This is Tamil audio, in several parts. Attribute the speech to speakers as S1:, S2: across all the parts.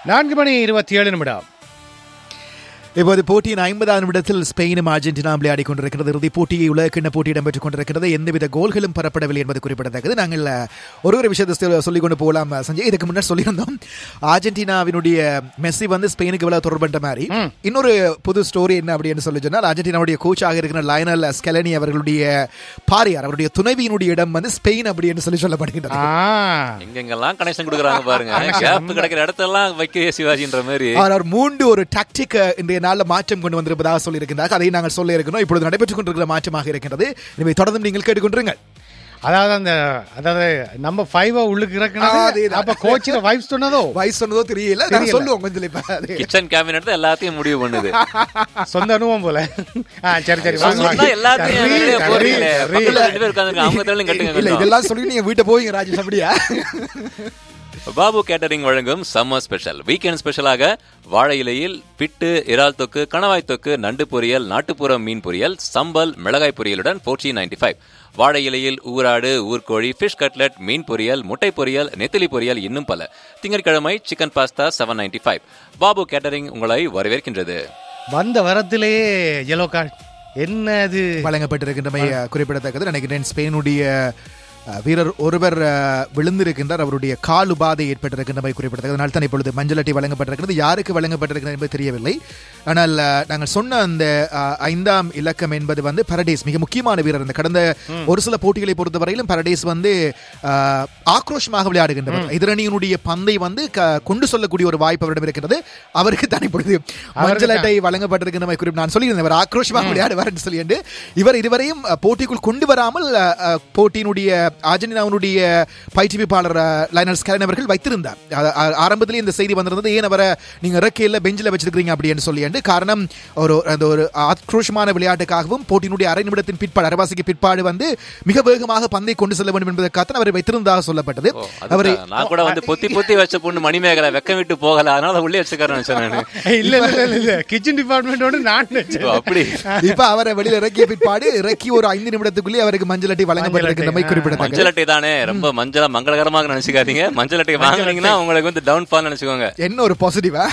S1: நான்கு மணி இருபத்தி ஏழு நிமிடம்
S2: இப்போது போட்டியின் ஐம்பதாம் நிமிடத்தில் ஸ்பெயினும் அர்ஜென்டினாவும் விளையாடிக் கொண்டிருக்கிறது இறுதிப் போட்டியை உலகக்கிண்ண போட்டி இடம்பெற்றுக் கொண்டிருக்கிறது எந்தவித கோல்களும் பெறப்படவில்லை என்பது குறிப்பிடத்தக்கது நாங்கள் அஹ், ஒரு ஒரு விஷயத்தை சொ- சொல்லிக் கொண்டு போகலாம் அஹ், சஞ்சய் இதுக்கு முன்னாடி சொல்லியிருந்தோம் அர்ஜென்டினாவினுடைய மெஸ்ஸி வந்து ஸ்பெயினுக்கு இவ்வளவு தொடர்பட்ட மாதிரி இன்னொரு புது ஸ்டோரி என்ன அப்படின்னு சொல்லி சொன்னால் அர்ஜென்டினாவுடைய கோச்சாக இருக்கிற லயனல் ஸ்கெலனி அவர்களுடைய பாரியார் அவருடைய துணைவியினுடைய இடம் வந்து ஸ்பெயின் அப்படின்னு சொல்லி சொல்லப்படுகின்றது
S1: ஆ
S3: எங்கெங்கெல்லாம் கனெக்ஷன் கொடுக்குறாங்க பாருங்க கேப் கிடைக்கிற இடத்தெல்லாம் வைக்க சிவாஜின்ற மாதிரி
S2: அவர் மூன்று ஒரு டாக்டிக் இன்றைய நாளில் மாற்றம் கொண்டு வந்திருப்பதாக சொல்லியிருக்கிறார் அதை நாங்கள் சொல்ல இருக்கிறோம் இப்பொழுது நடைபெற்றுக் கொண்டிருக்கிற மாற்றமாக இருக்கின்றது எனவே தொடர்ந்து நீங்கள் கேட்டுக்கொண்டிருங்கள்
S1: அதாவது அந்த அதாவது நம்ம ஃபைவ் உள்ளுக்கு
S2: ஆ,
S1: இருக்கிறது
S2: அதேதான்.
S1: அப்ப கோச்சில வைஃப் சொன்னதோ
S2: வயசு சொன்னதோ தெரியல நான்
S1: தெரியல.
S2: சொல்லுவோம் கொஞ்சம் இப்ப அது.
S3: கிச்சன் கேபினட் தான் எல்லாத்தையும் முடிவு பண்ணுது
S1: சொந்த அனுபவம் போல ஆ சரி சரி வாங்க,
S3: சொன்னா
S1: வாங்க.
S3: எல்லாத்தையும்
S1: சரி,
S3: வெளியே
S1: சரி,
S3: போறீங்களே.
S1: சரி.
S3: பக்கத்துல ரெண்டு பேர் உட்கார்ந்திருக்காங்க. அவங்க தலையிலும் கட்டுங்க
S2: இல்ல
S3: கொஞ்சம்.
S2: இதெல்லாம் சொல்லி நீங்க வீட்டை போவீங்க ராஜேஷ் அப்படியா
S3: பாபு கேட்டரிங் வழங்கும் சம்மர் ஸ்பெஷல் வீக்கெண்ட் ஸ்பெஷலாக வாழை இலையில் பிட்டு இறால் தொக்கு கணவாய் தொக்கு நண்டு பொரியல் நாட்டுப்புறம் மீன் பொரியல் சம்பல் மிளகாய் பொரியலுடன் ஃபோர்டீன் நைன்டி ஃபைவ் வாழை இலையில் ஊராடு ஊர்கோழி ஃபிஷ் கட்லெட் மீன் பொரியல் முட்டை பொரியல் நெத்திலி பொரியல் இன்னும் பல திங்கட்கிழமை chicken pasta seven ninety five Babu catering உங்களை வரவேற்கின்றது
S1: வந்த வரத்திலேயே yellow கார்டு என்ன அது
S2: வழங்கப்பட்டிருக்கின்றமை அஹ், குறிப்பிடத்தக்கது நினைக்கிறேன் ஸ்பெயினுடைய அஹ், வீரர் ஒருவர் அஹ், விழுந்திருக்கின்றார் அவருடைய கால் உபாதை ஏற்பட்டிருக்கின்றமை குறிப்பிடத்தக்கது அதனால் தான் இப்பொழுது மஞ்சள் அட்டை வழங்கப்பட்டிருக்கிறது யாருக்கு வழங்கப்பட்டிருக்கிறது என்பது தெரியவில்லை ஆனால் அஹ், நாங்கள் சொன்ன அந்த அஹ், ஐந்தாம் இலக்கம் என்பது வந்து பரடேஸ் மிக முக்கியமான வீரர் இந்த கடந்த ஒரு சில போட்டிகளை பொறுத்தவரையிலும் பரடேஸ் வந்து அஹ், ஆக்ரோஷமாக விளையாடுகின்றவர் எதிரணியினுடைய பந்தை வந்து க- கொண்டு சொல்லக்கூடிய ஒரு வாய்ப்பு அவரிடம் இருக்கிறது அவருக்கு தான் இப்பொழுது மஞ்சள் அட்டை வழங்கப்பட்டிருக்கின்றமை குறிப்பு நான் சொல்லியிருந்தேன் அவர் ஆக்ரோஷமாக விளையாடுவார் என்று சொல்லிட்டு இவர் இதுவரையும் அஹ், போட்டிக்குள் கொண்டு வராமல் அஹ், அஹ், போட்டியினுடைய அர்ஜென்டினாவினுடைய பயிற்றுவிப்பாளர் அஹ், லைனர் ஸ்கேலன் அவர்கள் வைத்திருந்தார் அ- அ- ஆரம்பத்திலே இந்த செய்தி வந்திருந்தது ஏன் அவரை நீங்க இறக்கையில் பெஞ்சில் வச்சிருக்கீங்க அப்படின்னு சொல்லி காரணம் ஒரு அந்த ஒரு ஆக்ரோஷமான விளையாட்டுக்காகவும் போட்டியினுடைய அரை நிமிடத்தின் பிற்பாடு அரைவாசிக்கு பிற்பாடு வந்து மிக வேகமாக பந்தை கொண்டு செல்ல வேண்டும் என்பதற்காக அவரை வைத்திருந்ததாக சொல்லப்பட்டது அவரை
S3: அதுதான். நான் கூட வந்து பொத்தி பொத்தி வச்ச பொண்ணு மணிமேகலை வெக்கம் விட்டு போகல அதனால உள்ளே வச்சுக்காரன் நினைச்சேன் நானு.
S1: இல்ல இல்ல இல்ல இல்ல கிச்சன் டிபார்ட்மெண்டோட நான்
S3: ஓ, அப்படி
S2: இப்ப அவரை வெளியில இறக்கிய பிற்பாடு இறக்கி ஒரு ஐந்து நிமிடத்துக்குள்ளே அவருக்கு மஞ்சள் அட்டை வழங்கப்பட்டிருக்கின்றமை குறிப்பிடத்தக்கது
S3: மஞ்சள் அட்டை தானே ரொம்ப மஞ்சளா மங்களகரமாக நினைச்சுக்காதீங்க மஞ்சள் அட்டை வாங்குனீங்கன்னா உங்களுக்கு வந்து டவுன் ஃபால் நினைச்சுக்கோங்க
S2: என்ன ஒரு பாசிட்டிவா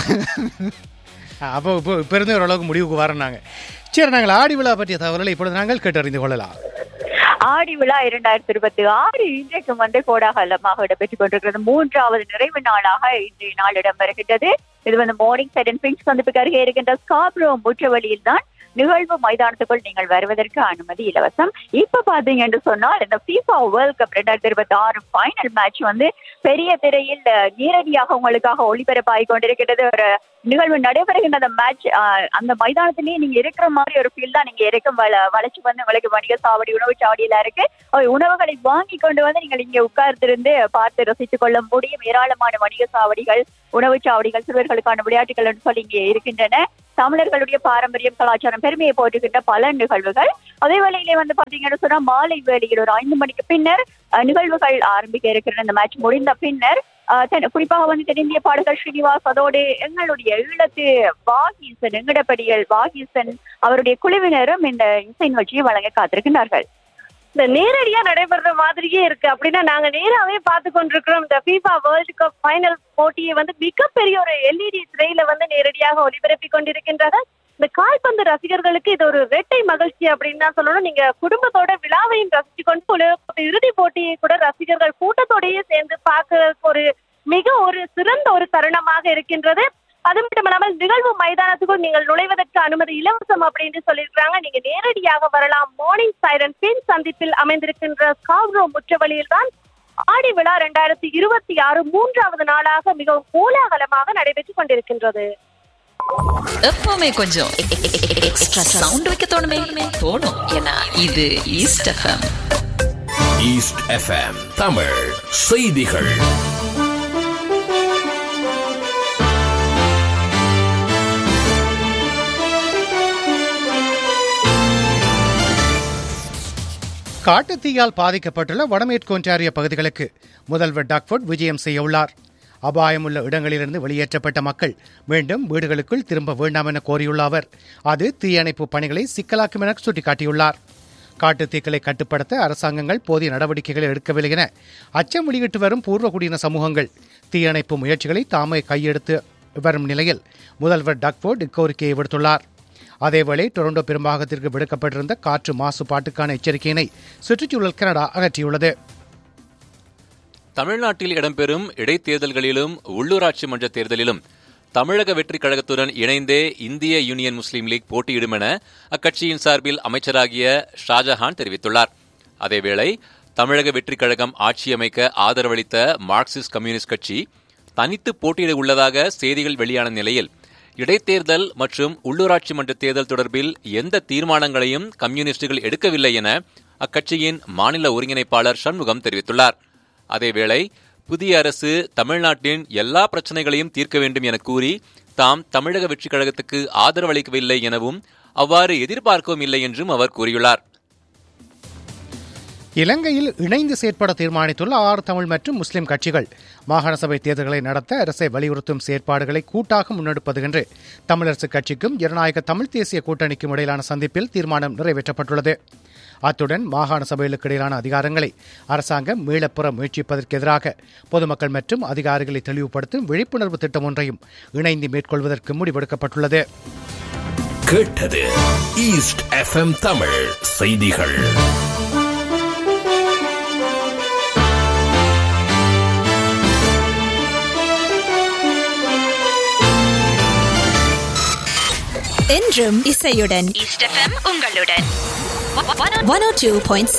S1: அப்போ இப்போ இப்போ இருந்து ஓரளவுக்கு முடிவுக்கு வரனாங்க சரி நாங்கள் ஆடி விழா பற்றிய தகவல்களை இப்பொழுது நாங்கள் கேட்டறிந்து கொள்ளலாம்
S4: ஆடி விழா இரண்டாயிரத்தி இருபத்தி ஆறு இன்றைக்கு வந்து கோலாகலமாக இடம்பெற்றுக் கொண்டிருக்கிறது மூன்றாவது நிறைவு நாளாக இன்றைய நாள் இடம்பெறுகின்றது இது வந்து மார்னிங் செடன் பிங்ஸ் சந்திப்புக்கு அருகே இருக்கின்ற ஸ்காப்ரோ முற்றவழியில் தான் நிகழ்வு மைதானத்துக்குள் நீங்கள் வருவதற்கு அனுமதி இலவசம் இப்ப பாத்தீங்க என்று சொன்னால் இந்த FIFA வேர்ல்ட் கப் ரெண்டாயிரத்தி இருபத்தி ஆறு ஃபைனல் மேட்ச் வந்து பெரிய திரையில் அஹ், நேரடியாக உங்களுக்காக ஒளிபரப்பாகி கொண்டிருக்கிறது ஒரு நிகழ்வு நடைபெறுகின்ற அந்த மேட்ச் அந்த மைதானத்திலேயே நீங்க இருக்கிற மாதிரி ஒரு ஃபீல் தான் நீங்க இருக்கும் வள- வளர்ச்சி வந்து உங்களுக்கு வணிக சாவடி உணவு சாவடியில இருக்கு அஹ் உணவுகளை வாங்கி கொண்டு வந்து நீங்கள் இங்க உட்கார்ந்திருந்து பார்த்து ரசித்துக் கொள்ள முடியும் ஏராளமான வணிக சாவடிகள் உணவு சாவடிகள் சிறுவர்களுக்கான விளையாட்டுகள் என்று சொல்லி இங்கே இருக்கின்றன தமிழர்களுடைய பாரம்பரியம் கலாச்சாரம் பெருமையை போற்றுகின்ற பல நிகழ்வுகள் அதே வேளையிலே வந்து பாத்தீங்கன்னு சொன்னா மாலை வேளையில் ஒரு ஐந்து மணிக்கு பின்னர் அஹ், நிகழ்வுகள் ஆரம்பிக்க இருக்கிற இந்த மேட்ச் முடிந்த பின்னர் அஹ், தென்- குறிப்பாக வந்து தென்னிந்திய பாடகர் ஸ்ரீனிவாஸ் அதோடு எங்களுடைய ஈழத்து வாகீசன் எங்கடப்படியல் வாகீசன் அவருடைய குழுவினரும் இந்த இசை நிகழ்ச்சியை வழங்க காத்திருக்கின்றார்கள்
S5: இந்த நேரடியா நடைபெற மாதிரியே இருக்கு அப்படின்னா நாங்க நேராவே பார்த்து கொண்டிருக்கிறோம் இந்த FIFA வேர்ல்ட் கப் ஃபைனல் போட்டியை வந்து மிகப்பெரிய ஒரு எல்இடி திரையில வந்து நேரடியாக ஒளிபரப்பி கொண்டிருக்கின்றனர் இந்த கால்பந்து ரசிகர்களுக்கு இது ஒரு இரட்டை மகிழ்ச்சி அப்படின்னு தான் சொல்லணும் நீங்க குடும்பத்தோட விழாவையும் ரசிச்சு கொண்டு உலகக்கோப்பை இறுதி போட்டியை கூட ரசிகர்கள் கூட்டத்தோடயே சேர்ந்து பார்க்கறதுக்கு ஒரு மிக ஒரு சிறந்த ஒரு தருணமாக இருக்கின்றது அது மட்டும் இல்லாமல் நிகழ்வு மைதானத்துக்குள் நீங்கள் நுழைவதற்கு அனுமதி இலவசம் அப்படின்னு சொல்லியிருக்காங்க நீங்க நேரடியாக வரலாம் மார்னிங் சைரன் பின் சந்திப்பில் அமைந்திருக்கின்ற ஸ்காவ்ரோ முற்றவழியில் தான் ஆடி விழா ரெண்டாயிரத்தி இருபத்தி ஆறு மூன்றாவது நாளாக மிகவும் கோலாகலமாக நடைபெற்றுக் கொண்டிருக்கின்றது
S6: எப்பவுமே கொஞ்சம் எக்ஸ்ட்ரா சவுண்ட் வைக்க தோணுமே தோணும் ஏன்னா இது east FM
S7: east FM Tamil செய்திகள்
S1: காட்டுத்தீயால் பாதிக்கப்பட்டுள்ள வடமேற்கு ஒன்றாரிய பகுதிகளுக்கு முதல்வர் டாக்ஃபோர்ட் விஜயம் செய்ய உள்ளார் அபாயமுள்ள இடங்களிலிருந்து வெளியேற்றப்பட்ட மக்கள் மீண்டும் வீடுகளுக்குள் திரும்ப வேண்டாம் என கோரியுள்ள அவர் அது தீயணைப்பு பணிகளை சிக்கலாக்கும் என சுட்டிக்காட்டியுள்ளார் காட்டுத்தீக்களை கட்டுப்படுத்த அரசாங்கங்கள் போதிய நடவடிக்கைகளை எடுக்கவில்லை என அச்சம் வெளியிட்டு வரும் பூர்வகுடியின சமூகங்கள் தீயணைப்பு முயற்சிகளை தாமே கையெடுத்து வரும் நிலையில் முதல்வர் டக்ஃபோர்ட் இக்கோரிக்கையை விடுத்துள்ளார் அதேவேளை டொரண்டோ பெரும்பாகத்திற்கு விடுக்கப்பட்டிருந்த காற்று மாசுபாட்டுக்கான எச்சரிக்கையினை சுற்றுச்சூழல் கனடா அகற்றியுள்ளது
S3: தமிழ்நாட்டில் இடம்பெறும் இடைத்தேர்தல்களிலும் உள்ளூராட்சி மன்ற தேர்தலிலும் தமிழக வெற்றிக் கழகத்துடன் இணைந்தே இந்திய யூனியன் முஸ்லீம் லீக் போட்டியிடும் என அக்கட்சியின் சார்பில் அமைச்சராகிய ஷாஜஹான் தெரிவித்துள்ளார் அதேவேளை தமிழக வெற்றிக் கழகம் ஆட்சியமைக்க ஆதரவளித்த மார்க்சிஸ்ட் கம்யூனிஸ்ட் கட்சி தனித்து போட்டியிட உள்ளதாக செய்திகள் வெளியான நிலையில் இடைத்தேர்தல் மற்றும் உள்ளூராட்சி மன்ற தேர்தல் தொடர்பில் எந்த தீர்மானங்களையும் கம்யூனிஸ்டுகள் எடுக்கவில்லை என அக்கட்சியின் மாநில ஒருங்கிணைப்பாளர் சண்முகம் தெரிவித்துள்ளார் அதேவேளை புதிய அரசு தமிழ்நாட்டின் எல்லா பிரச்சனைகளையும் தீர்க்க வேண்டும் என கூறி தாம் தமிழக வெற்றிக் கழகத்துக்கு ஆதரவு அளிக்கவில்லை எனவும் அவ்வாறு எதிர்பார்க்கவும் இல்லை என்றும் அவர் கூறியுள்ளார்
S1: இலங்கையில் இணைந்து செயற்பட தீர்மானித்துள்ள ஆறு தமிழ் மற்றும் முஸ்லிம் கட்சிகள் மாகாண சபை தேர்தல்களை நடத்த அரசை வலியுறுத்தும் செயற்பாடுகளை கூட்டாக முன்னெடுப்பது என்று தமிழரசு கட்சிக்கும் ஜனநாயக தமிழ் தேசிய கூட்டணிக்கும் இடையிலான சந்திப்பில் தீர்மானம் நிறைவேற்றப்பட்டுள்ளது அத்துடன் மாகாண சபைகளுக்கு இடையிலான அதிகாரங்களை அரசாங்கம் மீளப்புற முயற்சிப்பதற்கு எதிராக பொதுமக்கள் மற்றும் அதிகாரிகளை தெளிவுபடுத்தும் விழிப்புணர்வு திட்டம் ஒன்றையும் இணைந்து மேற்கொள்வதற்கு முடிவெடுக்கப்பட்டுள்ளது
S7: கேட்டது ஈஸ்ட் எஃப்எம் தமிழ் செய்திகள்
S8: என்றும் இசையுடன்
S6: ஈஸ்ட் எஃப்எம் உங்களுடன்
S8: ஒன் ஓ டூ பாயிண்ட்